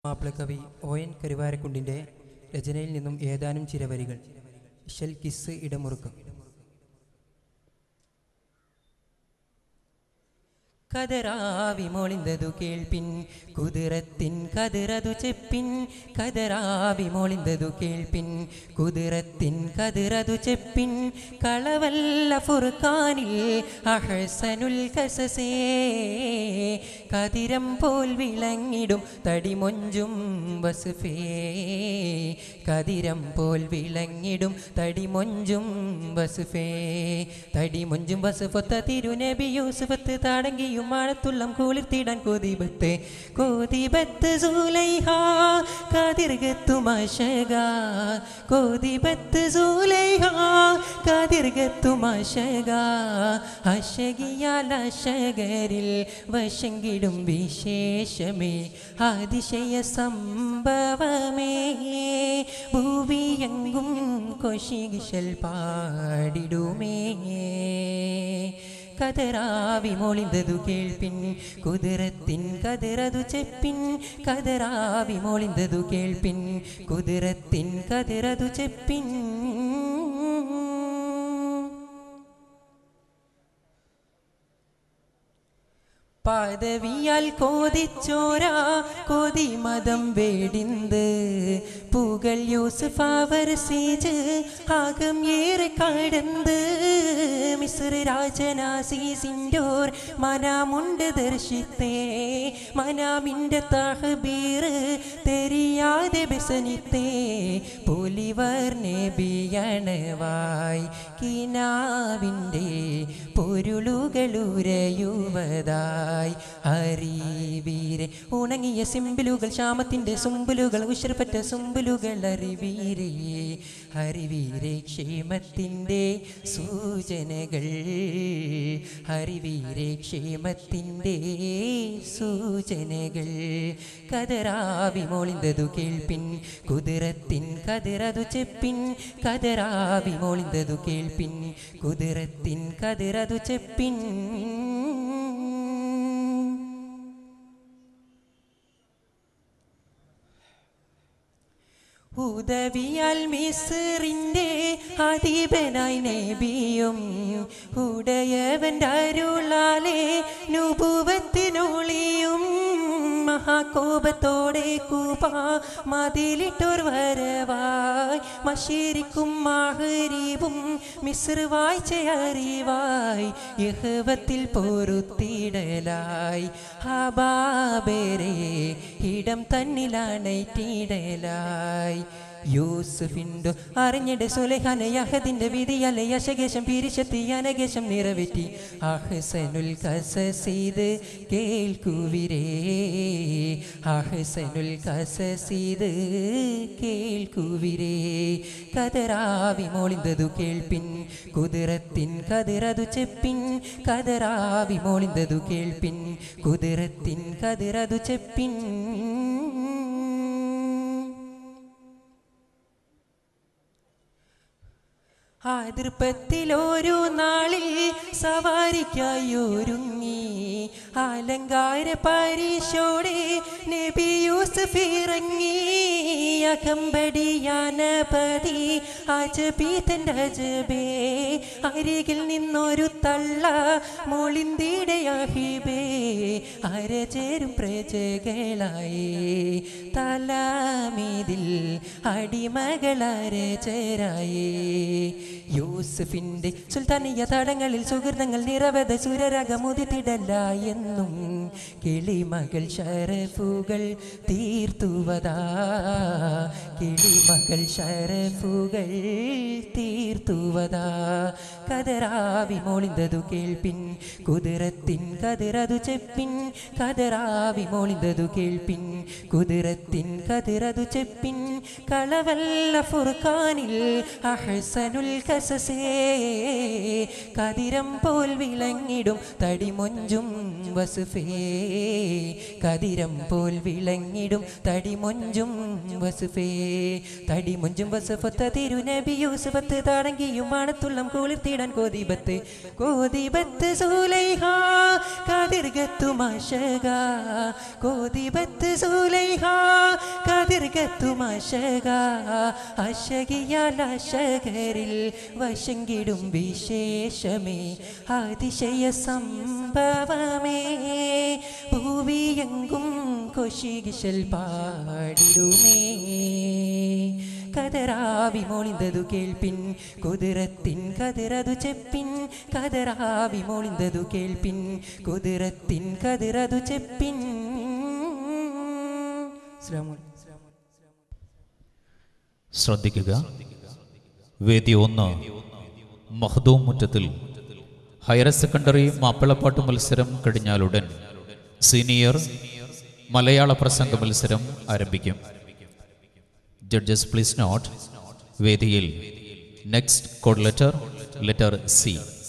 മാപ്പിളക്കവി O N കരുവാരക്കുണ്ടിൻ്റെ രചനയിൽ നിന്നും ഏതാനും ചില വരികൾ ഇശൽ കിസ് ഇടമുറുക്കം കതറാവി മൊളിന്തതു കേൾപ്പിൻ കുതിരത്തിൻ കതിറതു ചെപ്പിൻ കതറാവി മൊളിന്തതു കേൾപ്പിൻ കുതിരത്തിൻ കതിറതു ചെപ്പിൻ കളവല്ല ഫുർഖാനിൽ അഹസനുൽ കസസേ കതിരം പോൽ വിളങ്ങിടും തടിമൊഞ്ചും വസുഫേ കതിരം പോൽ വിളങ്ങിടും തടിമൊഞ്ചും വസുഫേ തടിമൊഞ്ചും വസുഫൊത്ത തിരുനബി യൂസുഫത്ത് താടങ്കിയും മാഴത്തുള്ളം കുളിർത്തിടാൻ കൊതിബത്ത് കൊതിബത്ത് സൂലൈഹ കതിർഗത്തു മശക കൊതിബത്ത് സൂലൈഹ കതിർഗത്തു മശക അശകിയാൽ അശകരിൽ വശങ്കിടും വിശേഷമേ അതിശയ സംഭവമേ ഭൂവിയെങ്കും കൊശികിശൽ പാടിടുമേ കതറാവി മൊളിന്തതു കേൾപ്പിൻ കുതിരത്തിൻ കതിറതു ചെപ്പിൻ കതറാവി മൊളിന്തതു കേൾപ്പിൻ കുതിരത്തിൻ കതിറതു ചെപ്പിൻ പദവിയാൽ കോതിച്ചോരാ കോതി മതം വേടിന്ത് പുകൾ യൂസുഫ് അവർ സീജ് ആകം ഏറെ കടന്ന് മിസ്ര രാജനാസീസിൻ്റോർ മനാമുണ്ട് ദർശിത്തേ മനാമിൻ്റെ തഹബീർ തെരിയാതെ ബസനിത്തേ പുലിവർ നബിയണവായി കിനാവിൻ്റെ പൊരുളുകളുരയുവതായി അറിവീരെ ഉണങ്ങിയ സിമ്പിലുകൾ ശ്യാമത്തിൻ്റെ സുമ്പലുകൾ ഉശർപ്പറ്റ സുമ്പലുകൾ അറിവീരേ അറിവീരെ ക്ഷേമത്തിൻ്റെ സൂചനകൾ അറിവീരെ ക്ഷേമത്തിൻ്റെ സൂചനകൾ കതറാവി മോളിന്തതു കേൾപ്പിൻ കുതിരത്തിൻ കതിറതു ചെപ്പിൻ കതറാവി മോളിന്തതു കേൾപ്പിൻ കുതിരത്തിൻ കതിറതു ചെപ്പിൻ ഉദവിയാൽ മിസറിൻ്റെ അധീപനായി നബിയും ഉടയവൻ്റെ അരുളാലെ നുപുവത്തിനൊളിയും മഹാകോപത്തോടെ കൂപ മതിലിട്ടോർ വരവായി മഷീരിക്കും മാഹരീവും മിസ്രുവായി അറിവായി യഹവത്തിൽ പൊറുത്തിടലായി ഹബാബേരെ ഇടം തന്നിലാണൈറ്റിടലായി യൂസുഫിൻ്റെ അറിഞ്ഞിടെ സുലൈഖാനെ യഹദിൻ്റെ വിധിയലെ യശകേശം പിരിശത്തി അനകേശം നിറവേറ്റി അഹ്സനുൽ കസീത് കേൾക്കുവിരേ അഹ്സനുൽ കസീത് കേൾക്കുവിരേ കതറാവി മോളിന്തതു കേൾപ്പിൻ കുതിരത്തിൻ കതിറതു ചെപ്പിൻ കതറാവി മോളിന്തതു കേൾപ്പിൻ കുതിരത്തിൻ കതിറതു ചെപ്പിൻ അതിർപ്പത്തിലൊരു നാളിൽ സവാരിക്കായി ഒരുങ്ങി അലങ്കാര പരീശോടെ നബി യൂസഫ് ഇറങ്ങി അകമ്പടിയാനപതി അജബീതൻ്റെ അജബേ അരികിൽ നിന്നൊരു തള്ള മൊളിന്തിടയാഹിബേ അരചേരും പ്രജകളായി തലാമീതിൽ അടിമകളരചരായേ യൂസഫിൻ്റെ സുൽത്താനിയ തടങ്ങളിൽ സുഹൃതങ്ങൾ നിറവത സുരരകമുതിത്തിടല്ല എന്നും കിളിമകൾ ഷറഫുകൾ തീർത്തുവതാ കിളിമകൾ ഷറഫുകൾ തീർത്തുവതാ കതറാവി മോളിന്തതു കേൾപ്പിൻ കുതിരത്തിൻ കതിറതു ചെപ്പിൻ കതറാവി മോളിന്തതു കേൾപ്പിൻ കുതിരത്തിൻ കതിറതു ചെപ്പിൻ കളവല്ല ഫുർഖാനിൽ അഹസനുൽ കസസേ കതിരം പോൽ വിളങ്ങിടും തടിമൊഞ്ചും വസുഫേ കതിരം പോൽ വിളങ്ങിടും തടിമൊഞ്ചും വസുഫേ തടിമൊഞ്ചും വസുഫത്ത തിരുനബി യൂസുഫത്ത് താടങ്കിയും മണത്തുള്ളം കുളിർത്തിടാൻ കോതിബത്ത് കോതിബത്ത് സൂലൈഹ കതിർഗത്തു മശക കോതിബത്ത് സൂലൈഹ ദീർഘത്തുമാശക അശകിയാൽ അശകരിൽ വശങ്കിടും വിശേഷമേ അതിശയ സംഭവമേ ഭൂവിയെങ്കും കൊശികിശൽ പാടിടുമേ കതറാവി മോളിന്തതു കേൾപ്പിൻ കുതിരത്തിൻ കതിരതു ചെപ്പിൻ കതറാവി മോളിന്തതു കേൾപ്പിൻ കുതിരത്തിൻ കതിരതു ചെപ്പിൻ അസ്സലാമു അലൈക്കും. ശ്രദ്ധിക്കുക വേദി ഒന്ന് മഹദൂം മുറ്റത്തിൽ ഹയർ സെക്കൻഡറി മാപ്പിളപ്പാട്ട് മത്സരം കഴിഞ്ഞാലുടൻ സീനിയർ മലയാള പ്രസംഗ മത്സരം ആരംഭിക്കും ജഡ്ജസ് പ്ലീസ് നോട്ട് വേദിയിൽ next code letter letter C